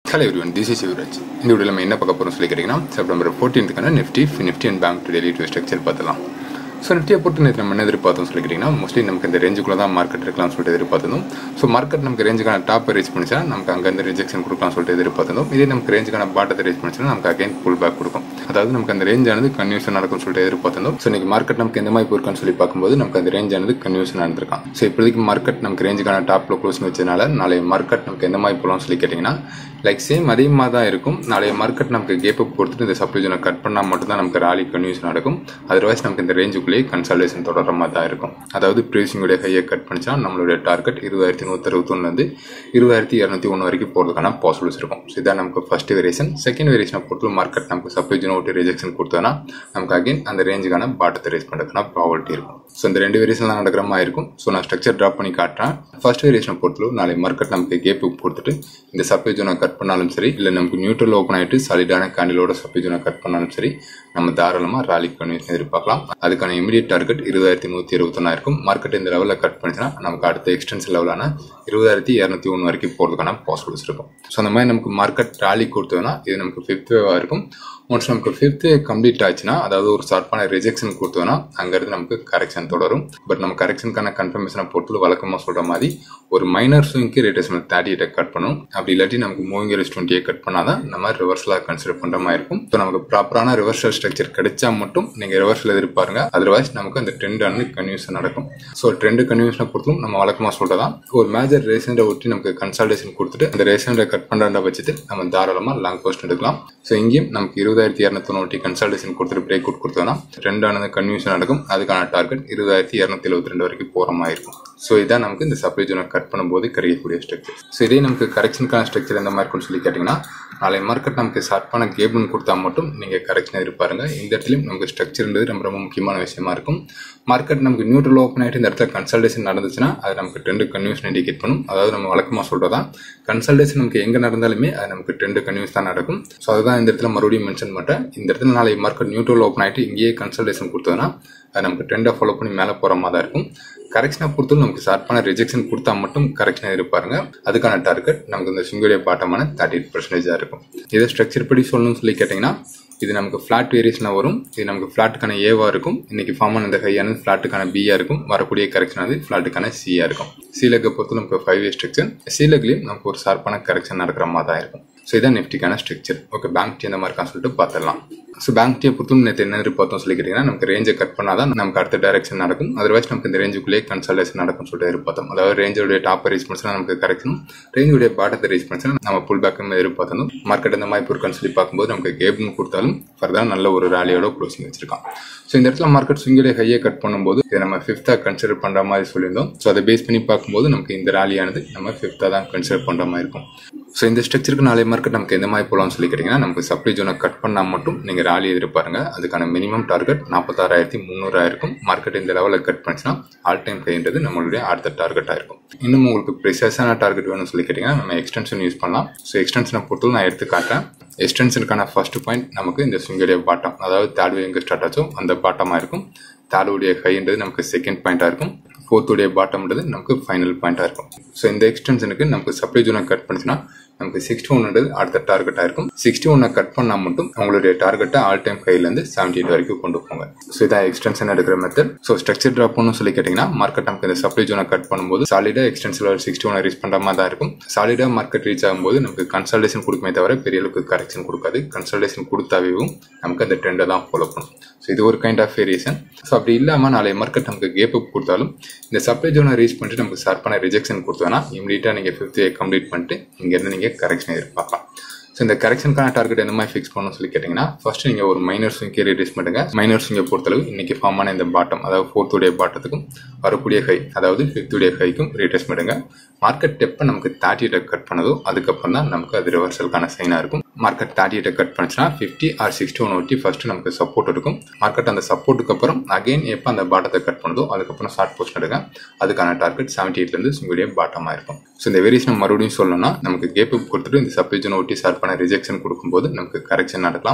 hello everyone this is Yuvraj இந்த video நம்ம என்ன பார்க்க போகிறோம் சொல்லி கேட்டிங்கன்னா செப்டம்பர் ஃபோர்டீன்த்துக்கான Nifty Nifty and bank daily to structure பார்த்துலாம் ஸோ நிஃப்டியை பொறுத்து நேற்று நம்ம என்ன எதிர்பார்த்தோம் சொல்லி கேட்டிங்கன்னா மோஸ்ட்லி நமக்கு இந்த ரேஞ்சுக்குள்ள தான் மார்க்கெட் இருக்கலாம்னு சொல்லிட்டு எதிர்பார்த்தோம் ஸோ மார்க்கெட் நமக்கு ரேஞ்சுக்கான டாப் ரீச் பண்ணிச்சா நமக்கு அங்கேருந்து ரிஜெக்ஷன் கொடுக்கலாம் சொல்லிட்டு எதிர்பார்த்தோம் இதே நமக்கு ரேஞ்சுக்கான பாட்டத்தை ரீச் பண்ணிச்சுன்னா நமக்கு அகைன் புல் பேக் கொடுக்கும் அதாவது நமக்கு அந்த ரேஞ்ச் ஆனது கன்யூஷன் நடக்கும் சொல்லிட்டு எதிர்பார்த்தோம் ஸோ இன்னைக்கு மார்க்கெட் நமக்கு எந்த மாதிரி போயிருக்கான்னு சொல்லி பார்க்கும்போது நமக்கு அந்த ரேஞ்ச் ஆனது கன்யூஷன் நடந்திருக்கான் ஸோ இப்போதைக்கு மார்க்கெட் நமக்கு ரேஞ்சுக்கான டாப்ல க்ளோசிங் வச்சதுனால நாளைய மார்க்கெட் நமக்கு எந்த மாதிரி போகலாம்னு சொல்லி கேட்டிங்கன்னா லைக் சேம் அதே மாதிரி தான் இருக்கும் நாளைய மார்க்கெட் நமக்கு கேப் அப் கொடுத்துட்டு இந்த சப்ளை ஜோனை கட் பண்ணால் மட்டும் தான் நமக்கு ராலி கன்யூஸ் நடக்கும் அதர்வைஸ் நமக்கு இந்த ரேஞ்சுக்குள்ளேயே கன்சல்டேஷன் தொடர மாதிரி தான் இருக்கும் அதாவது ப்ரீசிங்குடைய ஹையை கட் பண்ணிச்சா நம்மளுடைய டார்கெட் இருபதாயிரத்தி நூற்றி அறுபத்தொன்னுலேருந்து இருபதாயிரத்தி இரநூத்தி ஒன்று வரைக்கும் போகிறதுக்கான பாசிபிள்ஸ் இருக்கும் ஸோ இதான் நமக்கு ஃபர்ஸ்ட் வேரியேஷன் செகண்ட் வேரியேஷனை பொறுத்து மார்க்கெட் நமக்கு சப்ளை ஜோனை விட்டு ரிஜெக்ஷன் கொடுத்தோன்னா நமக்கு அகைன் அந்த ரேஞ்சுக்கான பாட்டத்தை ரேஸ் பண்ணுறதுக்கான ப்ராபர்ட்டி இருக்கும் ஸோ இந்த ரெண்டு வேரியேஷன் தான் நடக்கிற மாதிரி இருக்கும் ஸோ நான் ஸ்ட்ரக்சர் ட்ராப் பண்ணி காட்டுறேன் ஃபர்ஸ்ட் வேரியேஷனை பொறுத்தளவு நாளை மார்க்கெட் நமக்கு கேப் கொடுத்துட்டு இந்த சப்ளை ஜோனை கட் பண்ணாலும் சரி இல்லை நமக்கு நியூட்ரல் ஓப்பன் ஆகிட்டு சாலிடான கேண்டிலோட சப்ளை ஜோனை கட் பண்ணாலும் சரி நம்ம தாராளமாக ராலி கன்வியூஷன் எதிர்பார்க்கலாம் அதுக்கான இமீடியட் டார்கெட் இருபதாயிரத்தி நூற்றி இருபத்தொன்னா இருக்கும் மார்க்கெட் இந்த லெவலில் கட் பண்ணிச்சுன்னா நமக்கு அடுத்த எக்ஸ்டென்ஷன் லெவலான இருபதாயிரத்தி இரநூத்தி ஒன்று வரைக்கும் போகிறதுக்கான பாசிபிள்ஸ் இருக்கும் ஸோ அந்த மாதிரி நமக்கு மார்க்கெட் ராலி கொடுத்ததுன்னா இது நமக்கு ஃபிஃப்த் வேவாக இருக்கும் ஒன்ஸ் நமக்கு ஃபிஃப்த் கம்ப்ளீட் ஆச்சுன்னா அதாவது ஒரு ஷார்ப்பான ரிஜெக்ஷன் கொடுத்தோன்னா அங்கேருந்து நமக்கு கரெக்ஷன் தொடரும் பட் நம்ம கரெக்ஷனுக்கான கன்ஃபர்மேஷனை பொறுத்து வழக்கமாக சொல்கிற மாதிரி ஒரு மைனர் ஸ்விங்க்கு ரேட்டஸ்மெண்ட் தேர்ட்டி எயிட்டை கட் பண்ணும் அப்படி இல்லாட்டி நமக்கு மூவிங் ரேஸ் டுவெண்ட்டியை கட் பண்ணால் தான் நம்ம ரிவர்ஸலாக கன்சிடர் பண்ணுற மாதிரி இருக்கும் ஸோ நமக்கு ப்ராப்பரான ரிவர்சல் ஸ்ட்ரக்சர் கிடைச்சா மட்டும் நீங்கள் ரிவர்ஸில் எதிர்பாருங்க அதர்வைஸ் நமக்கு அந்த ட்ரெண்ட் ஆனது கன்வியூஷன் நடக்கும் ஸோ ட்ரெண்டு கன்வியூஷனை பொறுத்தும் நம்ம வழக்கமாக சொல்கிறதா ஒரு மேஜர் ரேசனை ஒட்டி நமக்கு கன்சல்டேஷன் கொடுத்துட்டு அந்த ரேசனை கட் பண்ணுற பட்சத்தில் நம்ம தாராளமாக லாங் போஸ்ட் எடுக்கலாம் ஸோ இங்கேயும் நமக்கு இருபதாயிரத்தி இரநூத்தி ஒட்டி கன்சல்டேஷன் கொடுத்துட்டு பிரேக் அவுட் கொடுத்தோம்னா ட்ரெண்டானது கன்வியூஷன் நடக்கும் அதுக்கான டார்கெட் இருபதாயிரத்தி இரநூத்தி எழுபத்தி ரெண்டு வரைக்கும் போகிற மாதிரி இருக்கும் ஸோ இதான் நமக்கு இந்த சப்ளை ஜோனை கட் பண்ணும்போது கிடைக்கக்கூடிய ஸ்ட்ரக்சர் ஸோ இதே நமக்கு கரெக்ஷனுக்கான ஸ்ட்ரக்சர் எந்த மாதிரி இருக்கும்னு சொல்லி கேட்டிங்கன்னா நாளை மார்க்கெட் நமக்கு ஷார்ப்பான கேப்னு கொடுத்தா மட்டும் நீங்கள் கரெக்ஷன் இருப்பாருங்க இந்த இடத்துலையும் நமக்கு ஸ்ட்ரக்சர்ன்றது ரொம்ப ரொம்ப முக்கியமான விஷயமா இருக்கும் மார்க்கெட் நமக்கு நியூட்ரல் ஓப்பன் ஆகிட்டு இந்த இடத்துல கன்சல்டேஷன் நடந்துச்சுன்னா அது நமக்கு ட்ரெண்டு கன்வியூஷன் இண்டிகேட் பண்ணும் அதாவது நம்ம வழக்கமாக சொல்கிறதா கன்சல்டேஷன் நமக்கு எங்கே நடந்தாலுமே அது நமக்கு ட்ரெண்டு கன்வியூஸ் தான் நடக்கும் ஸோ அதுதான் இந்த இடத்துல மறுபடியும் மென்ஷன் பண்ணுறேன் இந்த இடத்துல நாளை மார்க்கெட் நியூட்ரல் ஓப்பன் ஆகிட்டு இங்கேயே கன்சல்டேஷன் கொடுத்ததுன்னா அது நமக்கு ட்ரெண்டை ஃபாலோ பண்ணி மேலே போகிற மாதிரி தான் இருக்கும் கரெக்ஷனை பொறுத்து நமக்கு ஷார்ப்பான ரிஜெக்ஷன் கொடுத்தா மட்டும் கரெக்ஷன் இருப்பாருங்க அதுக்கான டார்கெட் நமக்கு இந்த சிங்குடைய பாட்டமான தேர்ட்டி எயிட் பர்சன்டேஜாக இருக்கும் இதை ஸ்ட்ரக்சர் படி சொல்லணும்னு சொல்லி கேட்டிங்கன்னா இது நமக்கு ஃப்ளாட் வேரியேஷனில் வரும் இது நமக்கு ஃப்ளாட்டுக்கான ஏவாக இருக்கும் இன்னைக்கு ஃபார்ம் ஆன இந்த ஹையானது ஃப்ளாட்டுக்கான பியாக இருக்கும் வரக்கூடிய கரெக்ஷன் அது ஃப்ளாட்டுக்கான சியாக இருக்கும் சீலக்கை பொறுத்து நமக்கு ஃபைவ் இயர் ஸ்ட்ரக்சர் சீலக்லேயும் நமக்கு ஒரு ஷார்ப்பான கரெக்ஷன் நடக்கிற மாதிரி தான் இருக்கும் ஸோ இதான் நிஃப்டிக்கான ஸ்ட்ரக்சர் ஓகே பேங்க் எந்த மாதிரி இருக்கான்னு சொல்லிட்டு பார்த்துடலாம் ஸோ பேங்க் டீயை பொறுத்தும் நேற்று என்ன எதிர்பார்த்தோம் சொல்லி கேட்டிங்கன்னா நமக்கு ரேஞ்சை கட் பண்ணால் தான் நமக்கு அடுத்த டைரக்ஷன் நடக்கும் அதர்வைஸ் நமக்கு இந்த ரேஞ்சுக்குள்ளேயே கன்சல்டேஷன் நடக்கும்னு சொல்லிட்டு எதிர்பார்த்தோம் அதாவது ரேஞ்சோடைய டாப் ரீச் பண்ணிச்சுனா நமக்கு கரெக்ஷனும் ரேஞ்சுடைய பாட்டத்தை ரீச் பண்ணிச்சுனா நம்ம புல் பேக்கும் எதிர்பார்த்தோம் மார்க்கெட் இந்த மாதிரி பொருட்கள்னு சொல்லி பார்க்கும்போது நமக்கு கேப்னு கொடுத்தாலும் ஃபர்தர் நல்ல ஒரு ரேலியோட க்ளோசிங் வச்சிருக்கான் ஸோ இந்த இடத்துல மார்க்கெட் ஸ்விங்கிலே ஹையை கட் பண்ணும்போது இதை நம்ம ஃபிஃப்த்தாக கன்சிடர் பண்ணுற மாதிரி சொல்லியிருந்தோம் ஸோ அதை பேஸ் பண்ணி பார்க்கும்போது நமக்கு இந்த ரேலியானது நம்ம ஃபிஃப்த்தாக தான் கன்சிடர் பண்ணுற மாதிரி இருக்கும் ஸோ இந்த ஸ்ட்ரக்சருக்கு நாளை மார்க்கெட் நமக்கு எந்த மாதிரி போகலாம்னு சொல்லி கேட்டிங்கன்னா நமக்கு சப்ளை ஜோனை கட் பண்ணால் மட்டும் நீங்கள் ராலி எதிர்பாருங்க அதுக்கான மினிமம் டார்கெட் நாற்பத்தாறாயிரத்தி முந்நூறாயிருக்கும் மார்க்கெட் இந்த லெவலில் கட் பண்ணிச்சுன்னா ஆல் டைம் கைன்றது நம்மளுடைய அடுத்த டார்கெட்டாக இருக்கும் இன்னும் உங்களுக்கு ப்ரிசைஸான டார்கெட் வேணும்னு சொல்லி கேட்டிங்கன்னா நம்ம எக்ஸ்டென்ஷன் யூஸ் பண்ணலாம் ஸோ எக்ஸ்டென்ஷனை பொறுத்து நான் எடுத்து காட்டுறேன் எக்ஸ்டென்ஷனுக்கான ஃபர்ஸ்ட் பாயிண்ட் நமக்கு இந்த சுங்கடைய பாட்டம் அதாவது தேர்ட் வே எங்கே ஸ்டார்ட் ஆச்சோ அந்த பாட்டமாக இருக்கும் தேர்டுடைய ஹைன்றது நமக்கு செகண்ட் பாயிண்டாக இருக்கும் ஃபோர்த்துடைய பாட்டம்ன்றது நமக்கு ஃபைனல் பாயிண்டாக இருக்கும் ஸோ இந்த எக்ஸ்டென்ஷனுக்கு நமக்கு சப்ளை ஜோனை கட் பண்ணிச்சுன்னா நமக்கு சிக்ஸ்டி ஒன்றது அடுத்த டார்கெட்டாக இருக்கும் சிக்ஸ்டி ஒன்னை கட் பண்ணால் மட்டும் உங்களுடைய டார்கெட்டை ஆல் டைம் கையிலேருந்து செவன்டி எயிட் வரைக்கும் கொண்டு போங்க ஸோ இதான் எக்ஸ்டென்ஷன் எடுக்கிற மெத்தட் ஸோ ஸ்ட்ரக்சர் ட்ராப் பண்ணணும் சொல்லி கேட்டிங்கன்னா மார்க்கெட் நமக்கு இந்த சப்ளை ஜோனை கட் பண்ணும்போது சாலிடாக எக்ஸ்டென்சிவ் சிக்ஸ்டி ஒன் ரீச் பண்ணுற மாதிரி தான் இருக்கும் சாலிடாக மார்க்கெட் ரீச் ஆகும்போது நமக்கு கன்சல்டேஷன் கொடுக்குமே தவிர பெரிய அளவுக்கு கரெக்ஷன் கொடுக்காது கன்சல்டேஷன் கொடுத்தாவேவும் நமக்கு அந்த ட்ரெண்டை தான் ஃபாலோ பண்ணும் ஸோ இது ஒரு கைண்ட் ஆஃப் வேரியேஷன் ஸோ அப்படி இல்லாமல் நாளைய மார்க்கெட் நமக்கு கேப் அப் கொடுத்தாலும் இந்த சப்ளை ஜோனை ரீச் பண்ணிட்டு நமக்கு ஷார்ப்பான ரிஜெக்ஷன் கொடுத்தோன்னா இமீடியட்டாக நீங்கள் ஃபிஃப்த் கம்ப்ளீட் பண்ணிட்டு இங்கேருந்து நீங்கள் கரெக்ஷன் எதிர்பார்க்கலாம் ஸோ இந்த கரெக்ஷனுக்கான டார்கெட் எந்த மாதிரி ஃபிக்ஸ் பண்ணணும் சொல்லி கேட்டிங்கன்னா ஃபர்ஸ்ட் நீங்கள் ஒரு மைனர் ஸ்விங்கை ரிடியூஸ் பண்ணுங்க மைனர் ஸ்விங்கை பொறுத்தளவு இன்னைக்கு ஃபார்ம் ஆன இந்த பாட்டம் அதாவது ஃபோர்த்துடைய பாட்டத்துக்கும் வரக்கூடிய ஹை அதாவது ஃபிஃப்த்துடைய ஹைக்கும் ரீடேஸ் பண்ணுங்க மார்க்கெட் எப்போ நமக்கு தேர்ட்டி எயிட்டை கட் பண்ணதோ அதுக்கப்புறம் தான் நமக்கு அது ரிவர்சலுக்கான சைனாக இருக்கும் மார்க்கெட் தேர்ட்டி எயிட்டை கட் பண்ணுச்சுன்னா ஃபிஃப்டி ஆர் சிக்ஸ்டி ஒன் ஒட்டி ஃபர்ஸ்ட் நமக்கு சப்போர்ட் இருக்கும் மார்க்கெட் அந்த சப்போர்ட்டுக்கு அப்புறம் அகைன் எப்போ அந்த பாட்டத்தை கட் பண்ணுதோ அதுக்கப்புறம் ஷார்ட் போஸ்ட் எடுங்க அதுக்கான டார்கெட் செவன்டி எயிட்லேருந்து உங்களுடைய பாட்டமாக இருக்கும் ஸோ இந்த வேரியேஷன் மறுபடியும் சொல்லணும்னா நமக்கு கேப் அப் கொடுத்துட்டு இந்த சப்ளிஜன் ஒட்டி ஷார்ப்பான ரிஜெக்ஷன் கொடுக்கும்போது நமக்கு கரெக்ஷன் நடக்கலாம்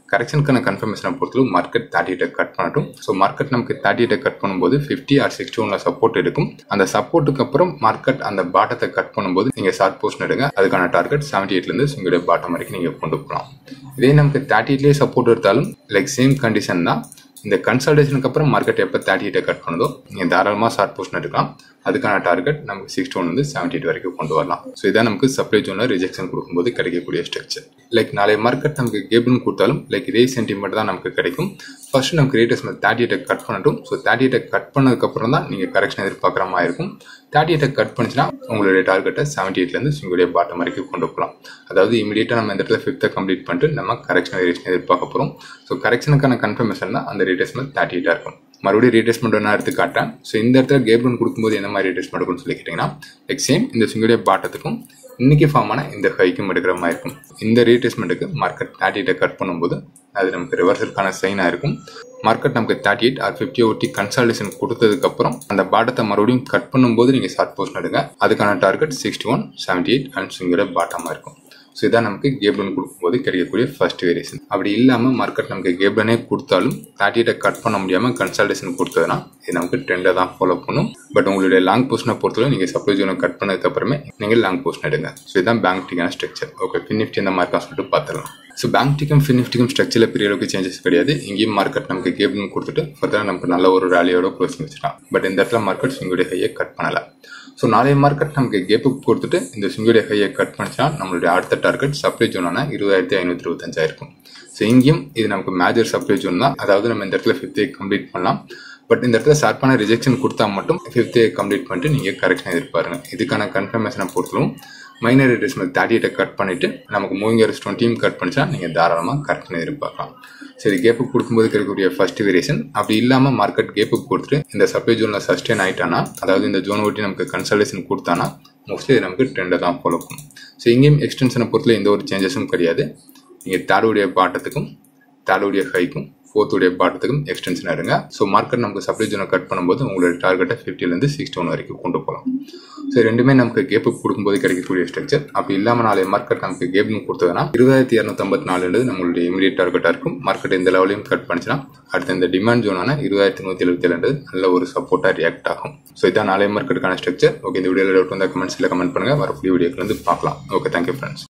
கரெக்ஷனுக்கான கன்ஃபர்மேஷனை பொறுத்தவரை மார்க்கெட் தேர்ட்டி எயிட்டை கட் பண்ணட்டும் ஸோ மார்க்கெட் நமக்கு தேர்ட்டி எயிட்டை கட் பண்ணும்போது ஃபிஃப்டி ஆர் சிக்ஸ்டி ஒன்ல சப்போர்ட் இருக்கும் அந்த சப்போர்ட்டுக்கு அப்புறம் மார்க்கெட் அந்த பாட்டத்தை கட் பண்ணும்போது நீங்கள் ஷார்ட் போஸ்ட் எடுங்க அதுக்கான டார்கெட் செவன்டி எயிட்லேருந்து உங்களுடைய பாட்டம் வரைக்கும் நீங்கள் கொண்டு போகலாம் இதே நமக்கு தேர்ட்டி எயிட்லேயே சப்போர்ட் எடுத்தாலும் லைக் சேம் கண்டிஷன் தான் இந்த கன்சல்டேஷனுக்கு அப்புறம் மார்க்கெட் எப்போ தேர்ட்டி எயிட்டை கட் பண்ணுதோ நீங்கள் தாராளமாக ஷார்ட் போஸ்ட் எடுக்கலாம் அதுக்கான டார்கெட் நமக்கு சிக்ஸ்டி ஒன் வந்து செவன்டி எயிட் வரைக்கும் கொண்டு வரலாம் ஸோ இதான் நமக்கு சப்ளை ஜோனில் ரிஜெக்ஷன் கொடுக்கும்போது கிடைக்கக்கூடிய ஸ்ட்ரக்சர் லைக் நாளை மார்க்கெட் நமக்கு கேபிள்னு கொடுத்தாலும் லைக் இதே சென்டிமெண்ட் தான் நமக்கு கிடைக்கும் ஃபர்ஸ்ட் நமக்கு ரேட்டஸ் தேர்ட்டி எயிட்டை கட் பண்ணட்டும் ஸோ தேர்ட்டி எயிட்டை கட் பண்ணதுக்கப்புறம் தான் நீங்கள் கரெக்ஷன் எதிர்பார்க்குற மாதிரி இருக்கும் தேர்ட்டி எயிட்டை கட் பண்ணிச்சுன்னா உங்களுடைய டார்கெட்டை செவன்டி எயிட்லேருந்து உங்களுடைய பாட்டம் வரைக்கும் கொண்டு போகலாம் அதாவது இமீடியட்டாக நம்ம இந்த இடத்துல ஃபிஃப்த்தை கம்ப்ளீட் பண்ணிட்டு நம்ம கரெக்ஷன் ரேஷன் எதிர்பார்க்க போகிறோம் ஸோ கரெக்ஷனுக்கான கன்ஃபர்மேஷன் தான் அந்த ரேட்டஸ்மெண்ட் தேர்ட்டி எயிட்டாக இருக்கும் மறுபடியும் ரீடேஸ்மெண்ட் நான் எடுத்து காட்டேன் ஸோ இந்த இடத்துல கேப்ரன் கொடுக்கும்போது என்ன மாதிரி ரீடேஸ்மெண்ட் இருக்கும்னு சொல்லி கேட்டிங்கன்னா லைக் சேம் இந்த சிங்குடைய பாட்டத்துக்கும் இன்னைக்கு ஃபார்ம் ஆன இந்த ஹைக்கும் எடுக்கிற மாதிரி இருக்கும் இந்த ரீடேஸ்மெண்ட்டுக்கு மார்க்கெட் தேர்ட்டி எயிட்டை கட் பண்ணும்போது அது நமக்கு ரிவர்சலுக்கான சைனாக இருக்கும் மார்க்கெட் நமக்கு தேர்ட்டி எயிட் ஆர் ஃபிஃப்டி ஒட்டி கன்சல்டேஷன் கொடுத்ததுக்கப்புறம் அந்த பாட்டத்தை மறுபடியும் கட் பண்ணும்போது நீங்கள் ஷார்ட் போஸ்ட் எடுங்க அதுக்கான target sixty one seventy eight and சிங்குடைய பாட்டமாக இருக்கும் ஸோ இதான் நமக்கு கேப்டன் கொடுக்கும்போது கிடைக்கக்கூடிய ஃபர்ஸ்ட் வேரியேஷன் அப்படி இல்லாமல் மார்க்கெட் நமக்கு கேப்டனே கொடுத்தாலும் தேர்ட்டியை கட் பண்ண முடியாமல் கன்சல்டேஷன் கொடுத்ததுன்னா இது நமக்கு ட்ரெண்டை தான் ஃபாலோ பண்ணும் பட் உங்களுடைய லாங் போஸ்ட்டை பொறுத்தவரை நீங்கள் சப்ளை ஜோனை கட் பண்ணதுக்கு அப்புறமே நீங்கள் லாங் போஸ்ட் எடுங்க ஸோ இதுதான் பேங்க் டிக்கான ஸ்ட்ரக்சர் ஓகே ஃபினிஃப்டி இந்த மாதிரி தான் சொல்லிட்டு பார்த்துக்கலாம் ஸோ பேங்க் டிக்கும் ஃபினிஃப்டிக்கும் ஸ்ட்ரக்சரில் பெரிய அளவுக்கு சேஞ்சஸ் கிடையாது இங்கேயும் மார்க்கெட் நமக்கு கேப்டன் கொடுத்துட்டு ஃபர்தராக நமக்கு நல்ல ஒரு ரேலியோட க்ளோசிங் வச்சுக்கலாம் பட் இந்த இடத்துல மார்க்கெட் உங்களுடைய ஹையை கட் பண்ணலை ஸோ நாளைய மார்க்கெட் நமக்கு கேப்பு கொடுத்துட்டு இந்த சிங்குடைய ஹையை கட் பண்ணிச்சா நம்மளுடைய அடுத்த டார்கெட் சப்ளை ஜோனான இருபதாயிரத்தி ஐநூற்றி இருபத்தஞ்சாயிருக்கும் ஸோ இங்கேயும் இது நமக்கு மேஜர் சப்ளை ஜோன் தான் அதாவது நம்ம இந்த இடத்துல ஃபிஃப்த்தே கம்ப்ளீட் பண்ணலாம் பட் இந்த இடத்துல ஷார்ப்பான ரிஜெக்ஷன் கொடுத்தா மட்டும் ஃபிஃப்த்தே கம்ப்ளீட் பண்ணிட்டு நீங்கள் கரெக்ஷன் எதிர்பாருங்க இதுக்கான கன்ஃபர்மேஷனை பொறுத்தலும் மைனர் ரிட்ரேஸ்மெண்ட் தேர்ட்டி எயிட்டை கட் பண்ணிட்டு நமக்கு மூவிங் ஏர்ஸ் டுவெண்ட்டியும் கட் பண்ணிச்சா நீங்கள் தாராளமாக கரெக்ஷன் எதிர்பார்க்கலாம் சரி கேப்புக்கு கொடுக்கும்போது கிடைக்கக்கூடிய ஃபர்ஸ்ட் வேரியேஷன் அப்படி இல்லாமல் மார்க்கெட் கேப்புக்கு கொடுத்துட்டு இந்த சப்ளை ஜோனில் சஸ்டெயின் ஆயிட்டானா அதாவது இந்த ஜோன் ஒட்டி நமக்கு கன்சல்டேஷன் கொடுத்தானா மோஸ்ட்லி இது நமக்கு ட்ரெண்டை தான் ஃபாலோ பண்ணும் ஸோ இங்கேயும் எக்ஸ்டென்ஷனை பொறுத்தல எந்த ஒரு சேஞ்சஸும் கிடையாது நீங்கள் தேர்டுடைய பாட்டத்துக்கும் தேர்டுடைய ஹைக்கும் ஃபோர்த்துடைய பாட்டத்துக்கும் எக்ஸ்டென்ஷன் எடுங்க ஸோ மார்க்கெட் நமக்கு சப்ளை ஜோனை கட் பண்ணும்போது உங்களோட டார்கெட்டை ஃபிஃப்டிலேருந்து சிக்ஸ்டி ஒன் வரைக்கும் கொண்டு போகலாம் ஸோ ரெண்டுமே நமக்கு கேப்பு கொடுக்கும்போது கிடைக்கக்கூடிய ஸ்ட்ரக்சர் அப்படி இல்லாமல் நாளை மார்க்கெட் நமக்கு கேப்னு கொடுத்ததுன்னா இருபதாயிரத்தி இரநூத்தம்பத்தி நாலுன்றது நம்மளுடைய இமீடியட் டார்கெட்டாக இருக்கும் மார்க்கெட் இந்த லெவலையும் கட் பண்ணிச்சுன்னா அடுத்த இந்த டிமாண்ட் ஜோனான இருபதாயிரத்தி நூற்றி எழுபத்தி ஏழுன்றது நல்ல ஒரு சப்போர்ட்டாக ரியாக்ட் ஆகும் ஸோ இதான் நாளை மார்க்கெட்டுக்கான ஸ்ட்ரக்சர் ஓகே இந்த வீடியோவில் டவுட் வந்தால் கமெண்ட்ஸில் கமெண்ட் பண்ணுங்கள் வர புதிய வீடியோக்கு வந்து பார்க்கலாம் ஓகே தேங்க்யூ ஃப்ரெண்ட்ஸ்